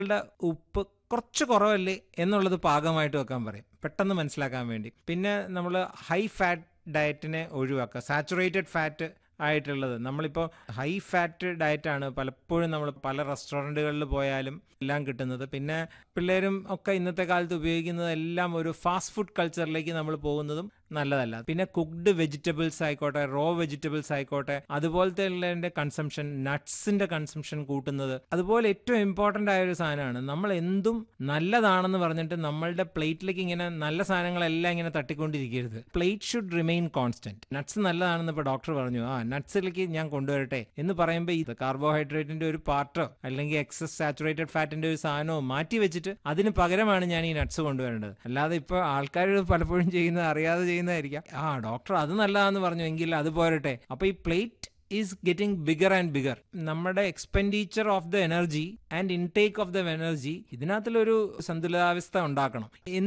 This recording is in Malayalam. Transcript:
ളുടെ ഉപ്പ് കുറച്ച് കുറവല്ലേ എന്നുള്ളത് പാകമായിട്ട് വെക്കാൻ പറയും പെട്ടെന്ന് മനസ്സിലാക്കാൻ വേണ്ടി പിന്നെ നമ്മൾ ഹൈ ഫാറ്റ് ഡയറ്റിനെ ഒഴിവാക്കുക സാച്ചുറേറ്റഡ് ഫാറ്റ് ആയിട്ടുള്ളത് നമ്മളിപ്പോൾ ഹൈ ഫാറ്റ് ഡയറ്റാണ് പലപ്പോഴും നമ്മൾ പല റെസ്റ്റോറൻറ്റുകളിൽ പോയാലും എല്ലാം കിട്ടുന്നത് പിന്നെ പിള്ളേരും ഒക്കെ ഇന്നത്തെ കാലത്ത് ഉപയോഗിക്കുന്നത് എല്ലാം ഒരു ഫാസ്റ്റ് ഫുഡ് കൾച്ചറിലേക്ക് നമ്മൾ പോകുന്നതും നല്ലതല്ല പിന്നെ കുക്ക്ഡ് വെജിറ്റബിൾസ് ആയിക്കോട്ടെ റോ വെജിറ്റബിൾസ് ആയിക്കോട്ടെ അതുപോലത്തെ ഉള്ളതിൻ്റെ കൺസംഷൻ നട്ട്സിൻ്റെ കൺസംഷൻ കൂട്ടുന്നത് അതുപോലെ ഏറ്റവും ഇമ്പോർട്ടൻ്റ് ആയ ഒരു സാധനമാണ് നമ്മൾ എന്തും നല്ലതാണെന്ന് പറഞ്ഞിട്ട് നമ്മളുടെ പ്ലേറ്റിലേക്ക് ഇങ്ങനെ നല്ല സാധനങ്ങളെല്ലാം ഇങ്ങനെ തട്ടിക്കൊണ്ടിരിക്കരുത് plate should remain constant nuts നല്ലതാണെന്ന് ഇപ്പോൾ ഡോക്ടർ പറഞ്ഞു ആ നട്ട്സിലേക്ക് ഞാൻ കൊണ്ടുവരട്ടെ എന്ന് പറയുമ്പോൾ ഇത് കാർബോഹൈഡ്രേറ്റിന്റെ ഒരു പാർട്ടോ അല്ലെങ്കിൽ എക്സസ് സാച്ചുറേറ്റഡ് ഫാറ്റിന്റെ ഒരു സാധനമോ മാറ്റി വെച്ചിട്ട് അതിന് പകരമാണ് ഞാൻ ഈ നട്ട്സ് കൊണ്ടുവരേണ്ടത് അല്ലാതെ ഇപ്പോൾ ആൾക്കാർ പലപ്പോഴും ചെയ്യുന്നത് അറിയാതെ ചെയ്യുന്നതായിരിക്കാം ആ ഡോക്ടർ അത് നല്ലതാന്ന് പറഞ്ഞു എങ്കിൽ അത് പോരട്ടെ അപ്പൊ ഈ plate is getting bigger and bigger നമ്മുടെ expenditure of the energy and intake of the energy ഇതിനകത്തിലൊരു സന്തുലിതാവസ്ഥ ഉണ്ടാക്കണം